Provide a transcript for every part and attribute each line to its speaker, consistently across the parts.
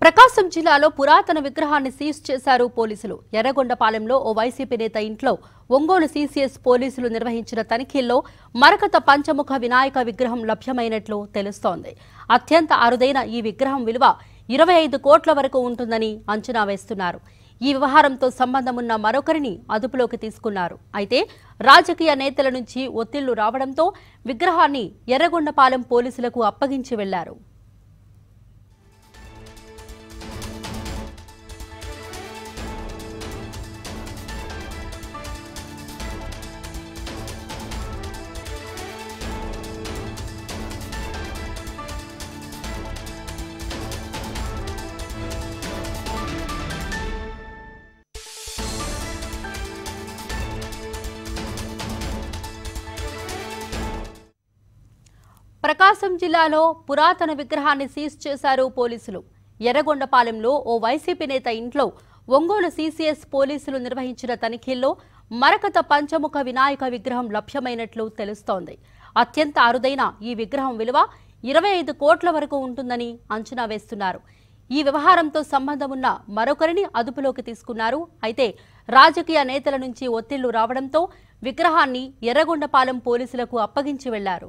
Speaker 1: ప్రకాశం జిల్లాలో పురాతన విగ్రహాన్ని సీజ్ చేశారు పోలీసులు ఎర్రగొండపాలెంలో ఓ వైసీపీ నేత ఇంట్లో ఒంగోలు సీసీఎస్ పోలీసులు నిర్వహించిన తనిఖీల్లో మరకత పంచముఖ వినాయక విగ్రహం లభ్యమైనట్లు తెలుస్తోంది అత్యంత అరుదైన ఈ విగ్రహం విలువ ఇరవై ఐదు కోట్ల వరకు ఉంటుందని అంచనా వేస్తున్నారు ఈ వ్యవహారంతో సంబంధమున్న మరొకరిని అదుపులోకి తీసుకున్నారు అయితే రాజకీయ నేతల నుంచి ఒత్తిళ్లు రావడంతో విగ్రహాన్ని ఎర్రగొండపాలెం పోలీసులకు అప్పగించి వెళ్లారు ప్రకాశం జిల్లాలో పురాతన విగ్రహాన్ని సీజ్ చేశారు పోలీసులు ఎర్రగొండపాలెంలో ఓ వైసీపీ నేత ఇంట్లో ఒంగోలు సీసీఎస్ పోలీసులు నిర్వహించిన తనిఖీల్లో మరకత పంచముఖ వినాయక విగ్రహం లభ్యమైనట్లు తెలుస్తోంది అత్యంత అరుదైన ఈ విగ్రహం విలువ ఇరవై ఐదు కోట్ల వరకు ఉంటుందని అంచనా వేస్తున్నారు ఈ వ్యవహారంతో సంబంధమున్న మరొకరిని అదుపులోకి తీసుకున్నారు అయితే రాజకీయ నేతల నుంచి ఒత్తిళ్లు రావడంతో విగ్రహాన్ని ఎర్రగొండపాలెం పోలీసులకు అప్పగించి వెళ్లారు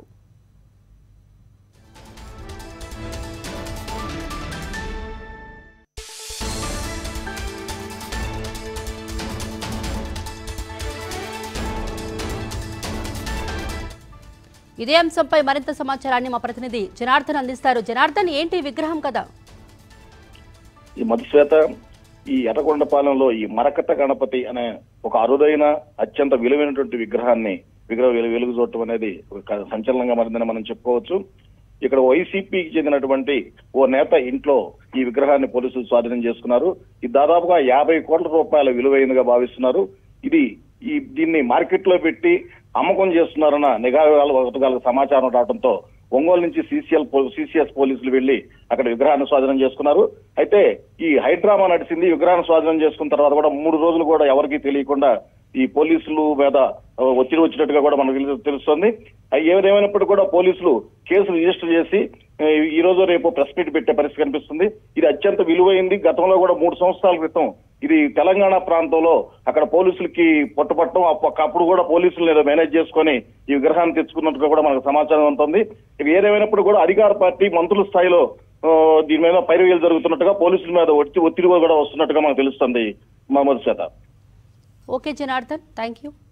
Speaker 1: ఇదే అంశంపై మరింత సమాచారాన్ని మా ప్రతినిధి జనార్దన్ అందిస్తారు జనార్దన్ ఏంటి ఈ విగ్రహం కదా
Speaker 2: ఈ మధుశ్వేత ఈ ఎర్రగొండపాలెంలో ఈ మరకత గణపతి అనే ఒక అరుదైన అత్యంత విలువైనటువంటి విగ్రహాన్ని విగ్రహం వెలు వెలుగు చూడటం అనేది ఒక సంచలనంగా మారిందని మనం చెప్పుకోవచ్చు ఇక్కడ వైసీపీకి చెందినటువంటి ఓ నేత ఇంట్లో ఈ విగ్రహాన్ని పోలీసులు స్వాధీనం చేసుకున్నారు ఇది దాదాపుగా యాభై కోట్ల రూపాయల విలువైనదిగా భావిస్తున్నారు ఇది ఈ దీన్ని మార్కెట్ లో పెట్టి అమ్మకం చేస్తున్నారన్న నిఘా వర్గాలకు సమాచారం రావడంతో ఒంగోలు నుంచి సీసీఎల్ సీసీఎస్ పోలీసులు వెళ్లి అక్కడ విగ్రహాన్ని స్వాధీనం చేసుకున్నారు అయితే ఈ హైడ్రామా నడిచింది విగ్రహాన్ని స్వాధీనం చేసుకున్న తర్వాత కూడా మూడు రోజులు కూడా ఎవరికీ తెలియకుండా ఈ పోలీసులు మీద ఆ, ఒత్తిడి వచ్చినట్టుగా కూడా మనకు తెలు- తెలుస్తోంది ఆ, ఏదేమైనప్పటికీ కూడా పోలీసులు కేసు రిజిస్టర్ చేసి ఆ, ఈ రోజు రేపు ప్రెస్ మీట్ పెట్టే పరిస్థితి కనిపిస్తుంది ఇది అత్యంత విలువైంది గతంలో కూడా మూడు సంవత్సరాల క్రితం ఇది తెలంగాణ ప్రాంతంలో అక్కడ పోలీసులకి పట్టుపట్టడం అప్ప- అప్పుడు కూడా పోలీసులు ఏదో మేనేజ్ చేసుకొని ఈ విగ్రహాన్ని తెచ్చుకున్నట్టుగా కూడా మనకు సమాచారం ఉంటుంది ఇవి ఏదేమైనప్పుడు కూడా అధికార పార్టీ మంత్రుల స్థాయిలో ఆ, దీని మీద పైరవీలు జరుగుతున్నట్టుగా పోలీసుల మీద ఒత్తి ఒత్తిడి కూడా వస్తున్నట్టుగా మనకు తెలుస్తుంది మహమ్మద్ శాత
Speaker 1: ఓకే జనార్దన్ థ్యాంక్ యూ